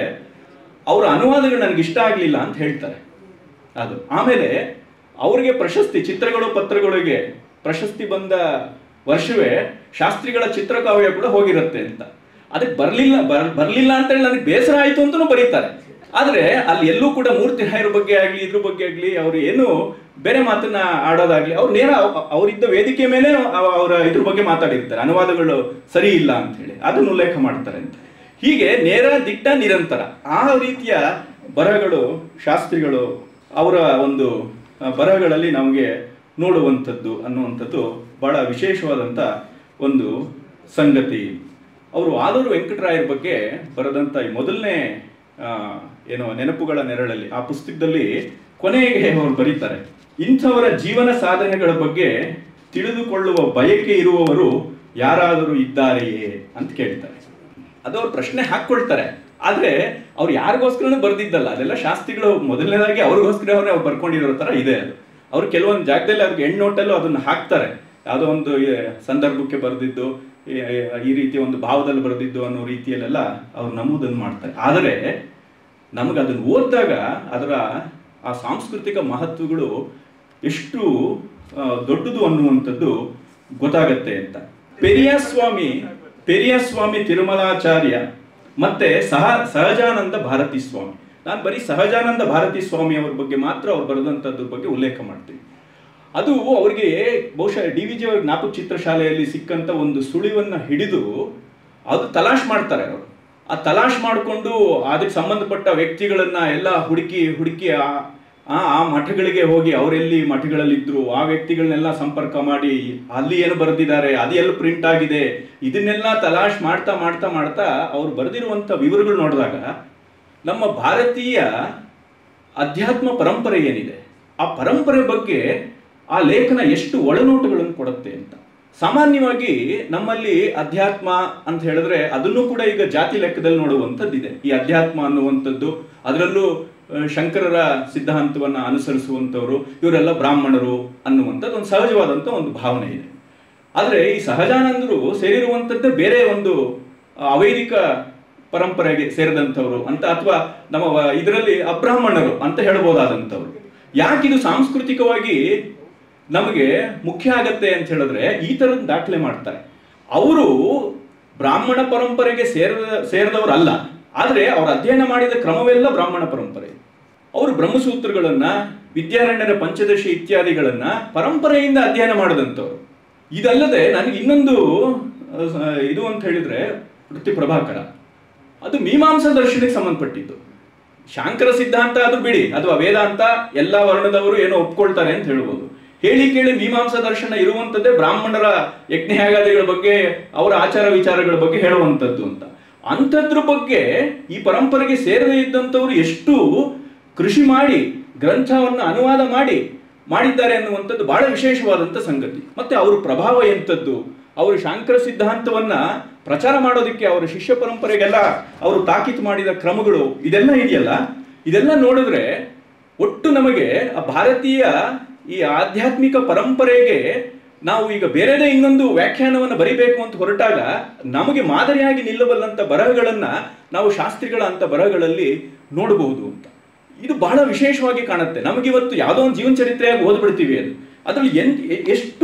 ಅವರ ಅನುವಾದಗಳು ನನಗೆ ಇಷ್ಟ ಆಗಲಿಲ್ಲ ಅಂತ ಹೇಳ್ತಾರೆ ಅದು ಆಮೇಲೆ ಅವ್ರಿಗೆ ಪ್ರಶಸ್ತಿ ಚಿತ್ರಗಳು ಪತ್ರಗಳಿಗೆ ಪ್ರಶಸ್ತಿ ಬಂದ ವರ್ಷವೇ ಶಾಸ್ತ್ರಿಗಳ ಚಿತ್ರಕಾವ್ಯ ಕೂಡ ಹೋಗಿರುತ್ತೆ ಅಂತ ಅದಕ್ಕೆ ಬರಲಿಲ್ಲ ಬರಲಿಲ್ಲ ಅಂತೇಳಿ ನನಗೆ ಬೇಸರ ಆಯಿತು ಅಂತಲೂ ಬರೀತಾರೆ ಆದರೆ ಅಲ್ಲಿ ಎಲ್ಲೂ ಕೂಡ ಮೂರ್ತಿ ರಾಯರ ಬಗ್ಗೆ ಆಗಲಿ ಇದ್ರ ಬಗ್ಗೆ ಆಗಲಿ ಅವರು ಏನು ಬೇರೆ ಮಾತನ್ನ ಆಡೋದಾಗ್ಲಿ ಅವ್ರು ನೇರ ಅವ್- ಅವರಿದ್ದ ವೇದಿಕೆ ಮೇಲೆ ಅವ- ಅವರ ಇದ್ರ ಬಗ್ಗೆ ಮಾತಾಡಿರ್ತಾರೆ ಅನುವಾದಗಳು ಸರಿ ಇಲ್ಲ ಅಂತ ಹೇಳಿ ಅದನ್ನು ಉಲ್ಲೇಖ ಮಾಡ್ತಾರೆ ಅಂತ ಹೀಗೆ ನೇರ ದಿಟ್ಟ ನಿರಂತರ ಆ ರೀತಿಯ ಬರಹಗಳು ಶಾಸ್ತ್ರಿಗಳು ಅವರ ಒಂದು ಆ, ಬರಹಗಳಲ್ಲಿ ನಮಗೆ ನೋಡುವಂಥದ್ದು ಅನ್ನುವಂಥದ್ದು ಬಹಳ ವಿಶೇಷವಾದಂಥ ಒಂದು ಸಂಗತಿ ಅವರು ಆಲೂರು ವೆಂಕಟರಾಯರ ಬಗ್ಗೆ ಬರೆದಂಥ ಈ ಮೊದಲನೇ ಆ, ಏನೋ ನೆನಪುಗಳ ನೆರಳಲ್ಲಿ ಆ ಪುಸ್ತಕದಲ್ಲಿ ಕೊನೆಗೆ ಅವರು ಬರೀತಾರೆ ಇಂಥವರ ಜೀವನ ಸಾಧನೆಗಳ ಬಗ್ಗೆ ತಿಳಿದುಕೊಳ್ಳುವ ಬಯಕೆ ಇರುವವರು ಯಾರಾದರೂ ಇದ್ದಾರೆಯೇ ಅಂತ ಕೇಳ್ತಾರೆ ಅದು ಅವ್ರು ಪ್ರಶ್ನೆ ಹಾಕ್ಕೊಳ್ತಾರೆ ಆದ್ರೆ ಅವ್ರು ಯಾರಿಗೋಸ್ಕರನೂ ಬರ್ದಿದ್ದಲ್ಲ ಅದೆಲ್ಲ ಶಾಸ್ತ್ರಿಗಳು ಮೊದಲನೇದಾಗಿ ಅವ್ರಿಗೋಸ್ಕರ ಅವ್ರೇ ಅವ್ರು ಬರ್ಕೊಂಡಿರೋ ತರ ಇದೆ ಅದು ಅವ್ರು ಕೆಲವೊಂದು ಜಾಗದಲ್ಲಿ ಅದಕ್ಕೆ ಹೆಣ್ಣೋಟಲ್ಲೂ ಅದನ್ನ ಹಾಕ್ತಾರೆ ಯಾವುದೋ ಒಂದು ಈ ಸಂದರ್ಭಕ್ಕೆ ಬರೆದಿದ್ದು ಈ- ಈ ರೀತಿಯ ಒಂದು ಭಾವದಲ್ಲಿ ಬರೆದಿದ್ದು ಅನ್ನೋ ರೀತಿಯಲ್ಲೆಲ್ಲ ಅವ್ರು ನಮೂದನ್ನು ಮಾಡ್ತಾರೆ ಆದರೆ ನಮಗೆ ಅದನ್ನು ಓದಿದಾಗ ಅದರ ಆ ಸಾಂಸ್ಕೃತಿಕ ಮಹತ್ವಗಳು ಎಷ್ಟು ಆ, ದೊಡ್ಡದು ಅನ್ನುವಂಥದ್ದು ಗೊತ್ತಾಗತ್ತೆ ಅಂತ ಪೆರಿಯಾಸ್ವಾಮಿ ಪೆರಿಯಾಸ್ವಾಮಿ ತಿರುಮಲಾಚಾರ್ಯ ಮತ್ತೆ ಸಹ ಸಹಜಾನಂದ ಭಾರತಿ ಸ್ವಾಮಿ ನಾನು ಬರೀ ಸಹಜಾನಂದ ಭಾರತಿ ಸ್ವಾಮಿ ಅವ್ರ ಬಗ್ಗೆ ಮಾತ್ರ ಅವ್ರು ಬರೆದಂಥದ್ರ ಬಗ್ಗೆ ಉಲ್ಲೇಖ ಮಾಡ್ತೀನಿ ಅದು ಅವರಿಗೆ ಬಹುಶಃ ಡಿ ವಿ ಜಿ ಅವ್ರ ಜ್ಞಾಪಕ ಚಿತ್ರಶಾಲೆಯಲ್ಲಿ ಸಿಕ್ಕಂತ ಒಂದು ಸುಳಿವನ್ನ ಹಿಡಿದು ಅದು ತಲಾಶ್ ಮಾಡ್ತಾರೆ ಅವರು ಆ ತಲಾಶ್ ಮಾಡಿಕೊಂಡು ಅದಕ್ಕೆ ಸಂಬಂಧಪಟ್ಟ ವ್ಯಕ್ತಿಗಳನ್ನ ಎಲ್ಲ ಹುಡುಕಿ ಹುಡುಕಿ ಆ ಆ ಆ ಮಠಗಳಿಗೆ ಹೋಗಿ ಅವರೆಲ್ಲಿ ಮಠಗಳಲ್ಲಿದ್ರು ಆ ವ್ಯಕ್ತಿಗಳನ್ನೆಲ್ಲ ಸಂಪರ್ಕ ಮಾಡಿ ಅಲ್ಲಿ ಏನು ಬರೆದಿದ್ದಾರೆ ಅದು ಎಲ್ಲ ಪ್ರಿಂಟ್ ಆಗಿದೆ ಇದನ್ನೆಲ್ಲ ತಲಾಶ್ ಮಾಡ್ತಾ ಮಾಡ್ತಾ ಮಾಡ್ತಾ ಅವ್ರು ಬರೆದಿರುವಂಥ ವಿವರಗಳು ನೋಡಿದಾಗ ನಮ್ಮ ಭಾರತೀಯ ಅಧ್ಯಾತ್ಮ ಪರಂಪರೆ ಏನಿದೆ ಆ ಪರಂಪರೆ ಬಗ್ಗೆ ಆ ಲೇಖನ ಎಷ್ಟು ಒಳನೋಟಗಳನ್ನು ಕೊಡುತ್ತೆ ಅಂತ ಸಾಮಾನ್ಯವಾಗಿ ನಮ್ಮಲ್ಲಿ ಅಧ್ಯಾತ್ಮ ಅಂತ ಹೇಳಿದ್ರೆ ಅದನ್ನು ಕೂಡ ಈಗ ಜಾತಿ ಲೆಕ್ಕದಲ್ಲಿ ನೋಡುವಂಥದ್ದಿದೆ ಈ ಅಧ್ಯಾತ್ಮ ಅನ್ನುವಂಥದ್ದು ಅದರಲ್ಲೂ ಆ, ಶಂಕರರ ಸಿದ್ಧಾಂತವನ್ನ ಅನುಸರಿಸುವಂಥವ್ರು ಇವರೆಲ್ಲ ಬ್ರಾಹ್ಮಣರು ಅನ್ನುವಂಥದ್ದು ಒಂದು ಸಹಜವಾದಂಥ ಒಂದು ಭಾವನೆ ಇದೆ ಆದರೆ ಈ ಸಹಜಾನಂದರು ಸೇರಿರುವಂಥದ್ದೇ ಬೇರೆ ಒಂದು ಆ, ಅವೈದಿಕ ಪರಂಪರೆಗೆ ಸೇರಿದಂಥವ್ರು ಅಂತ ಅಥವಾ ನಮ್ಮ ವ- ಇದರಲ್ಲಿ ಅಬ್ರಾಹ್ಮಣರು ಅಂತ ಹೇಳ್ಬೋದಾದಂಥವ್ರು ಯಾಕಿದು ಸಾಂಸ್ಕೃತಿಕವಾಗಿ ನಮಗೆ ಮುಖ್ಯ ಆಗತ್ತೆ ಅಂತ ಹೇಳಿದ್ರೆ ಈ ಥರದ ದಾಖಲೆ ಮಾಡ್ತಾರೆ ಅವರು ಬ್ರಾಹ್ಮಣ ಪರಂಪರೆಗೆ ಸೇರದ ಸೇರಿದವರು ಅಲ್ಲ ಆದರೆ ಅವರು ಅಧ್ಯಯನ ಮಾಡಿದ ಕ್ರಮವೆಲ್ಲ ಬ್ರಾಹ್ಮಣ ಪರಂಪರೆ ಅವರು ಬ್ರಹ್ಮಸೂತ್ರಗಳನ್ನ ವಿದ್ಯಾರಣ್ಯರ ಪಂಚದಶಿ ಇತ್ಯಾದಿಗಳನ್ನ ಪರಂಪರೆಯಿಂದ ಅಧ್ಯಯನ ಮಾಡಿದಂಥವ್ರು ಇದಲ್ಲದೆ ನನಗೆ ಇನ್ನೊಂದು ಆ, ಸ- ಇದು ಅಂತ ಹೇಳಿದ್ರೆ ವೃತ್ತಿ ಪ್ರಭಾಕರ ಅದು ಮೀಮಾಂಸಾ ದರ್ಶನಕ್ಕೆ ಸಂಬಂಧಪಟ್ಟಿದ್ದು ಶಾಂಕರ ಸಿದ್ಧಾಂತ ಅದು ಬಿಡಿ ಅಥವಾ ವೇದಾಂತ ಎಲ್ಲ ವರ್ಣದವರು ಏನೋ ಒಪ್ಕೊಳ್ತಾರೆ ಅಂತ ಹೇಳ್ಬೋದು ಹೇಳಿ ಕೇಳಿ ಮೀಮಾಂಸಾ ದರ್ಶನ ಇರುವಂಥದ್ದೇ ಬ್ರಾಹ್ಮಣರ ಯಜ್ಞಯಾಗಾದಿಗಳ ಬಗ್ಗೆ ಅವರ ಆಚಾರ ವಿಚಾರಗಳ ಬಗ್ಗೆ ಹೇಳುವಂಥದ್ದು ಅಂತ ಅಂಥದ್ರ ಬಗ್ಗೆ ಈ ಪರಂಪರೆಗೆ ಸೇರದೇ ಇದ್ದಂಥವ್ರು ಎಷ್ಟು ಕೃಷಿ ಮಾಡಿ ಗ್ರಂಥವನ್ನು ಅನುವಾದ ಮಾಡಿ ಮಾಡಿದ್ದಾರೆ ಅನ್ನುವಂಥದ್ದು ಬಹಳ ವಿಶೇಷವಾದಂಥ ಸಂಗತಿ ಮತ್ತೆ ಅವ್ರ ಪ್ರಭಾವ ಎಂಥದ್ದು ಅವರು ಶಾಂಕರ ಸಿದ್ಧಾಂತವನ್ನ ಪ್ರಚಾರ ಮಾಡೋದಕ್ಕೆ ಅವರ ಶಿಷ್ಯ ಪರಂಪರೆಗೆಲ್ಲ ಅವರು ತಾಕೀತು ಮಾಡಿದ ಕ್ರಮಗಳು ಇದೆಲ್ಲ ಇದೆಯಲ್ಲ ಇದೆಲ್ಲ ನೋಡಿದ್ರೆ ಒಟ್ಟು ನಮಗೆ ಆ ಭಾರತೀಯ ಈ ಆಧ್ಯಾತ್ಮಿಕ ಪರಂಪರೆಗೆ ನಾವು ಈಗ ಬೇರೆದೇ ಇನ್ನೊಂದು ವ್ಯಾಖ್ಯಾನವನ್ನು ಬರಿಬೇಕು ಅಂತ ಹೊರಟಾಗ ನಮಗೆ ಮಾದರಿಯಾಗಿ ನಿಲ್ಲಬಲ್ಲಂತ ಬರಹಗಳನ್ನ ನಾವು ಶಾಸ್ತ್ರಿಗಳ ಅಂತ ಬರಹಗಳಲ್ಲಿ ನೋಡಬಹುದು ಅಂತ ಇದು ಬಹಳ ವಿಶೇಷವಾಗಿ ಕಾಣುತ್ತೆ ನಮಗಿವತ್ತು ಯಾವುದೋ ಒಂದು ಜೀವನ ಚರಿತ್ರೆಯಾಗಿ ಓದ್ಬಿಡ್ತೀವಿ ಅದು ಅದರಲ್ಲಿ ಎನ್ ಎ- ಎಷ್ಟು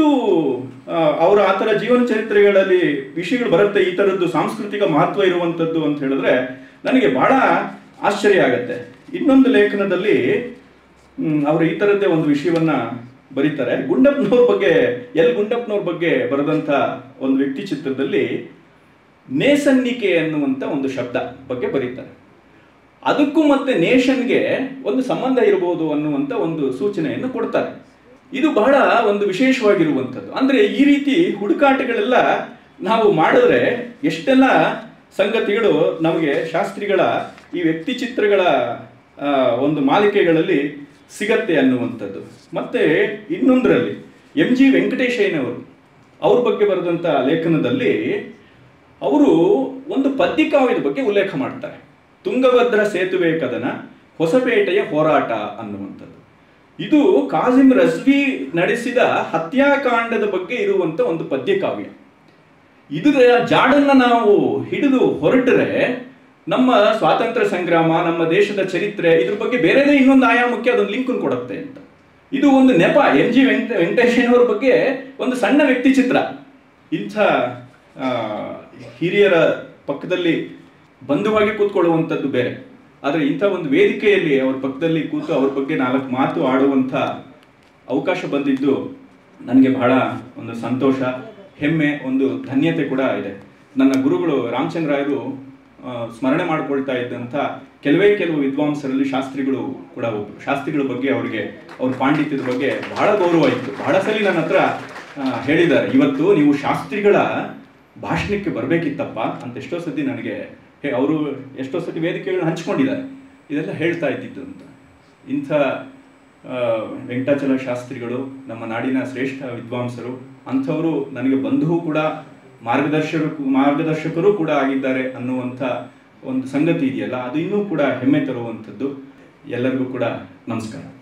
ಆ, ಅವರ ಆ ಥರ ಜೀವನ ಚರಿತ್ರೆಗಳಲ್ಲಿ ವಿಷಯಗಳು ಬರುತ್ತೆ ಈ ಥರದ್ದು ಸಾಂಸ್ಕೃತಿಕ ಮಹತ್ವ ಇರುವಂಥದ್ದು ಅಂತ ಹೇಳಿದ್ರೆ ನನಗೆ ಬಹಳ ಆಶ್ಚರ್ಯ ಆಗತ್ತೆ ಇನ್ನೊಂದು ಲೇಖನದಲ್ಲಿ ಮ್, ಅವರು ಈ ಥರದ್ದೇ ಒಂದು ವಿಷಯವನ್ನ ಬರೀತಾರೆ ಗುಂಡಪ್ಪನವ್ರ ಬಗ್ಗೆ ಎಲ್ ಗುಂಡಪ್ಪನವ್ರ ಬಗ್ಗೆ ಬರೆದಂಥ ಒಂದು ವ್ಯಕ್ತಿ ಚಿತ್ರದಲ್ಲಿ ನೇಸನ್ನಿಕೆ ಅನ್ನುವಂಥ ಒಂದು ಶಬ್ದ ಬಗ್ಗೆ ಬರೀತಾರೆ ಅದಕ್ಕೂ ಮತ್ತೆ ನೇಷನ್ಗೆ ಒಂದು ಸಂಬಂಧ ಇರಬಹುದು ಅನ್ನುವಂಥ ಒಂದು ಸೂಚನೆಯನ್ನು ಕೊಡ್ತಾರೆ ಇದು ಬಹಳ ಒಂದು ವಿಶೇಷವಾಗಿರುವಂಥದ್ದು ಅಂದ್ರೆ ಈ ರೀತಿ ಹುಡುಕಾಟಗಳೆಲ್ಲ ನಾವು ಮಾಡಿದ್ರೆ ಎಷ್ಟೆಲ್ಲ ಸಂಗತಿಗಳು ನಮಗೆ ಶಾಸ್ತ್ರಿಗಳ ಈ ವ್ಯಕ್ತಿ ಚಿತ್ರಗಳ ಆ, ಒಂದು ಮಾಲಿಕೆಗಳಲ್ಲಿ ಸಿಗತ್ತೆ ಅನ್ನುವಂಥದ್ದು ಮತ್ತೆ ಇನ್ನೊಂದರಲ್ಲಿ ಎಂ ಜಿ ವೆಂಕಟೇಶಯ್ಯನವರು ಅವ್ರ ಬಗ್ಗೆ ಬರೆದಂಥ ಲೇಖನದಲ್ಲಿ ಅವರು ಒಂದು ಪದ್ಯಕಾವ್ಯದ ಬಗ್ಗೆ ಉಲ್ಲೇಖ ಮಾಡ್ತಾರೆ ತುಂಗಭದ್ರಾ ಸೇತುವೆ ಕದನ ಹೊಸಪೇಟೆಯ ಹೋರಾಟ ಅನ್ನುವಂಥದ್ದು ಇದು ಕಾಸಿಂ ರಜ್ವಿ ನಡೆಸಿದ ಹತ್ಯಾಕಾಂಡದ ಬಗ್ಗೆ ಇರುವಂತ ಒಂದು ಪದ್ಯಕಾವ್ಯ ಇದರ ಜಾಡನ್ನ ನಾವು ಹಿಡಿದು ಹೊರಟರೆ ನಮ್ಮ ಸ್ವಾತಂತ್ರ್ಯ ಸಂಗ್ರಾಮ ನಮ್ಮ ದೇಶದ ಚರಿತ್ರೆ ಇದ್ರ ಬಗ್ಗೆ ಬೇರೆದೇ ಇನ್ನೊಂದು ಆಯಾಮಕ್ಕೆ ಅದೊಂದು ಲಿಂಕ್ ಕೊಡುತ್ತೆ ಅಂತ ಇದು ಒಂದು ನೆಪ ಎಂ ಜಿ ವೆಂಕಟ ವೆಂಕಟೇಶಯ್ಯನವ್ರ ಬಗ್ಗೆ ಒಂದು ಸಣ್ಣ ವ್ಯಕ್ತಿ ಚಿತ್ರ ಇಂಥ ಆ, ಹಿರಿಯರ ಪಕ್ಕದಲ್ಲಿ ಬಂಧುವಾಗಿ ಕೂತ್ಕೊಳ್ಳುವಂಥದ್ದು ಬೇರೆ ಆದರೆ ಇಂಥ ಒಂದು ವೇದಿಕೆಯಲ್ಲಿ ಅವ್ರ ಪಕ್ಕದಲ್ಲಿ ಕೂತು ಅವ್ರ ಬಗ್ಗೆ ನಾಲ್ಕು ಮಾತು ಆಡುವಂಥ ಅವಕಾಶ ಬಂದಿದ್ದು ನನಗೆ ಬಹಳ ಒಂದು ಸಂತೋಷ ಹೆಮ್ಮೆ ಒಂದು ಧನ್ಯತೆ ಕೂಡ ಇದೆ ನನ್ನ ಗುರುಗಳು ರಾಮಚಂದ್ರಾಯರು ಆ, ಸ್ಮರಣೆ ಮಾಡ್ಕೊಳ್ತಾ ಇದ್ದಂಥ ಕೆಲವೇ ಕೆಲವು ವಿದ್ವಾಂಸರಲ್ಲಿ ಶಾಸ್ತ್ರಿಗಳು ಕೂಡ ಒಬ್ರು ಶಾಸ್ತ್ರಿಗಳ ಬಗ್ಗೆ ಅವರಿಗೆ ಅವ್ರ ಪಾಂಡಿತ್ಯದ ಬಗ್ಗೆ ಬಹಳ ಗೌರವ ಇತ್ತು ಬಹಳ ಸಲ ನನ್ನ ಹತ್ರ ಆ, ಹೇಳಿದ್ದಾರೆ ಇವತ್ತು ನೀವು ಶಾಸ್ತ್ರಿಗಳ ಭಾಷಣಕ್ಕೆ ಬರಬೇಕಿತ್ತಪ್ಪ ಅಂತ ಎಷ್ಟೋ ಸತಿ ನನಗೆ ಹೇ ಅವರು ಎಷ್ಟೋ ಸತಿ ವೇದಿಕೆಗಳನ್ನ ಹಂಚ್ಕೊಂಡಿದ್ದಾರೆ ಇದೆಲ್ಲ ಹೇಳ್ತಾ ಇದ್ದಿದ್ದು ಅಂತ ಇಂಥ ಆ, ವೆಂಕಟಾಚಲ ಶಾಸ್ತ್ರಿಗಳು ನಮ್ಮ ನಾಡಿನ ಶ್ರೇಷ್ಠ ವಿದ್ವಾಂಸರು ಅಂಥವರು ನನಗೆ ಬಂಧುವು ಕೂಡ ಮಾರ್ಗದರ್ಶಕರು ಮಾರ್ಗದರ್ಶಕರು ಕೂಡ ಆಗಿದ್ದಾರೆ ಅನ್ನುವಂಥ ಒಂದು ಸಂಗತಿ ಇದೆಯಲ್ಲ ಅದು ಇನ್ನೂ ಕೂಡ ಹೆಮ್ಮೆ ತರುವಂಥದ್ದು ಎಲ್ಲರಿಗೂ ಕೂಡ ನಮಸ್ಕಾರ